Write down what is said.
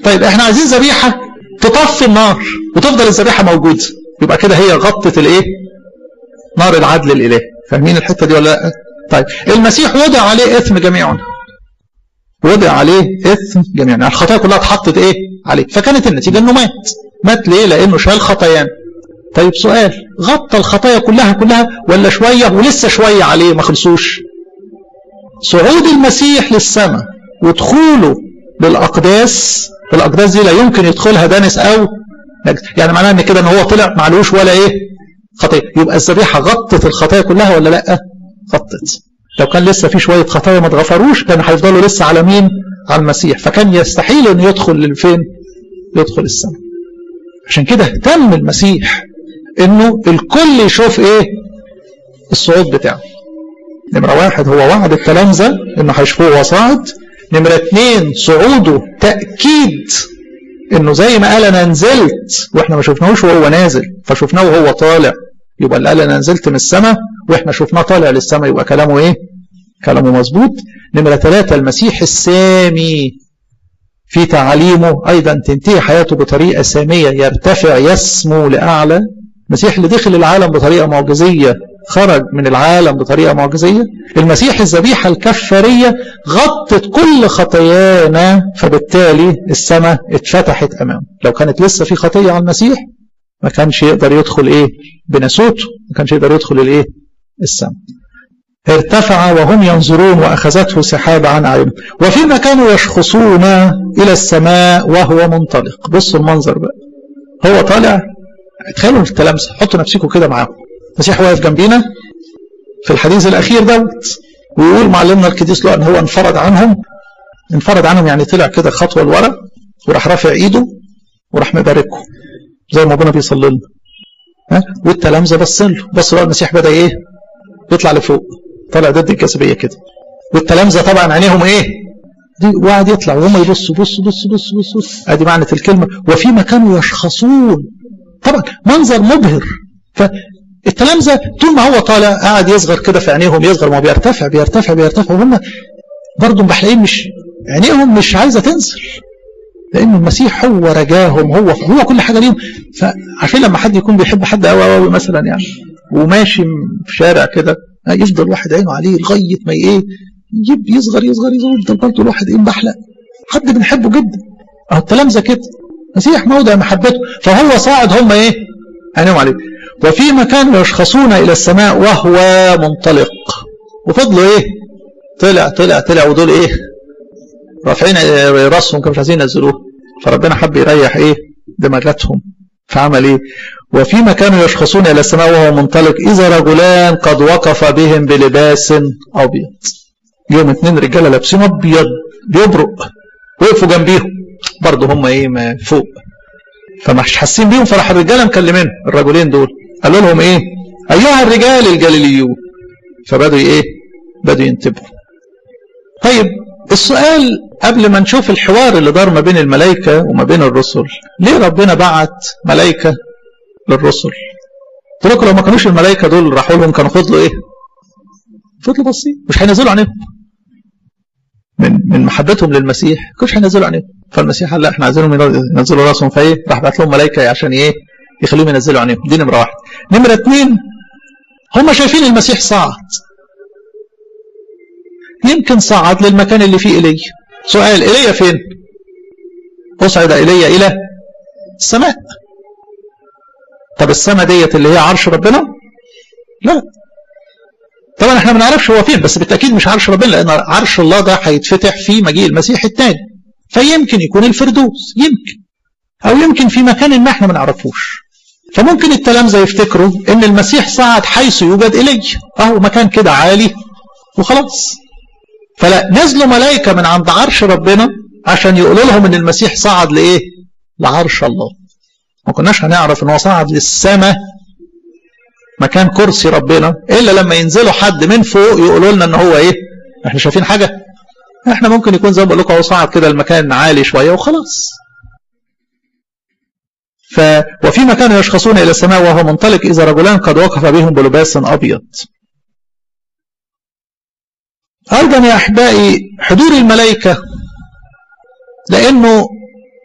طيب احنا عايزين ذبيحه تطفي النار وتفضل الذبيحه موجوده يبقى كده هي غطت الايه نار العدل الالهي فاهمين الحته دي ولا لا طيب المسيح وضع عليه اثم جميعنا وضع عليه اثم جميعا يعني الخطايا كلها اتحطت ايه عليه فكانت النتيجه انه مات مات ليه لانه شال خطايانا طيب سؤال غطى الخطايا كلها كلها ولا شويه ولسه شويه عليه ما خلصوش صعود المسيح للسماء ودخوله للاقداس الاقداس دي لا يمكن يدخلها دانس او نجس يعني معناها ان كده ان هو طلع معلوش ولا ايه خطيه يبقى الذبيحه غطت الخطايا كلها ولا لا غطت لو كان لسه في شويه خطايا ما اتغفروش كان هيفضلوا لسه على مين على المسيح فكان يستحيل انه يدخل للفين يدخل السماء عشان كده اهتم المسيح انه الكل يشوف ايه الصعود بتاعه نمرة واحد هو وعد التلامذة انه هيشوفوه وهو صاعد نمرة اتنين صعوده تأكيد انه زي ما قال انا نزلت واحنا ما شفناهوش وهو نازل فشفناه وهو طالع يبقى اللي قال انا نزلت من السماء واحنا شفناه طالع للسماء يبقى كلامه ايه كلامه مظبوط نمرة ثلاثة المسيح السامي في تعاليمه أيضا تنتهي حياته بطريقة سامية يرتفع يسمو لأعلى المسيح اللي دخل العالم بطريقة معجزية خرج من العالم بطريقة معجزية المسيح الذبيحة الكفارية غطت كل خطايانا فبالتالي السماء اتفتحت أمامه لو كانت لسه في خطية على المسيح ما كانش يقدر يدخل ايه بنسوته ما كانش يقدر يدخل الايه السماء ارتفع وهم ينظرون واخذته سحاب عن اعينهم وفيما كانوا يشخصون الى السماء وهو منطلق بصوا المنظر بقى هو طالع تخيلوا التلامسه حطوا نفسكم كده معاهم المسيح واقف جنبينا في الحديث الاخير دوت ويقول معلمنا القديس له ان هو انفرد عنهم انفرد عنهم يعني طلع كده خطوه لورا وراح رافع ايده وراح مباركه زي ما ربنا بيصلي لنا ها والتلامذه بص له بص له المسيح بدا ايه يطلع لفوق طالع ضد الجاذبيه كده والتلامذه طبعا عينيهم ايه دي وقعد يطلع وهم يبصوا بصوا بصوا بصوا بصوا ادي معنى الكلمه وفيما كانوا يشخصون طبعا منظر مبهر فالتلامذه طول ما هو طالع قاعد يصغر كده في عينيهم يصغر ما هو بيرتفع بيرتفع بيرتفع وهم برضه محلاقين مش عينيهم مش عايزه تنزل لان المسيح هو رجاهم هو هو كل حاجه ليهم فعشان لما حد يكون بيحب حد قوي قوي مثلا يعني وماشي في شارع كده يفضل واحد عينه عليه لغايه ما ايه يجيب يصغر يصغر يصغر يفضل برضه الواحد ايه محلق حد بنحبه جدا اهو التلامذه كده مسيح موضع محبته فهو صاعد هم ايه عينيهم عليه وفيما كانوا يشخصون الى السماء وهو منطلق وفضلوا ايه طلع طلع طلع ودول ايه رافعين راسهم كانوا مش عايزين ينزلوه فربنا حب يريح ايه دماغاتهم فعمل ايه وفيما كانوا يشخصون الى السماء وهو منطلق اذا رجلان قد وقف بهم بلباس ابيض يوم اتنين رجاله لابسين ابيض بيبرق وقفوا جنبيهم برضه هم ايه ما فوق فمش حاسين بيهم فراح الرجاله مكلمين الرجلين دول قالوا لهم ايه ايها الرجال الجليليون فبدوا ايه بدوا ينتبهوا طيب السؤال قبل ما نشوف الحوار اللي دار ما بين الملائكة وما بين الرسل ليه ربنا بعت ملائكة للرسل قلت لكم لو ما كانوش الملائكة دول راحوا لهم كانوا فضلوا ايه فضلوا باصين مش هينزلوا عينيهم من من محبتهم للمسيح كانوش هينزلوا عينيهم فالمسيح قال لا احنا عايزينهم ينزلوا راسهم فايه راح بعت لهم ملائكة عشان ايه يخليهم ينزلوا عينيهم دي نمرة واحد نمرة اثنين هم شايفين المسيح صعد يمكن صعد للمكان اللي فيه إيليا سؤال إيليا فين أصعد إيليا إلى السماء طب السماء ديت اللي هي عرش ربنا لا طبعا احنا ما نعرفش هو فين بس بالتأكيد مش عرش ربنا لأن عرش الله ده هيتفتح في مجيء المسيح الثاني فيمكن يكون الفردوس يمكن أو يمكن في مكان ما احنا ما نعرفوش فممكن التلامذة يفتكروا ان المسيح صعد حيث يوجد إلي أهو مكان كده عالي وخلاص فلا نزلوا ملائكة من عند عرش ربنا عشان يقولوا لهم ان المسيح صعد لايه لعرش الله ما كناش هنعرف ان هو صعد للسماء مكان كرسي ربنا الا لما ينزلوا حد من فوق يقولوا لنا ان هو ايه احنا شايفين حاجه احنا ممكن يكون زي ما بقول لكم هو صعد كده المكان عالي شويه وخلاص ف وفي مكان يشخصون الى السماء وهو منطلق اذا رجلان قد وقف بهم بلباس ابيض أيضا يا أحبائي حضور الملائكة لأنه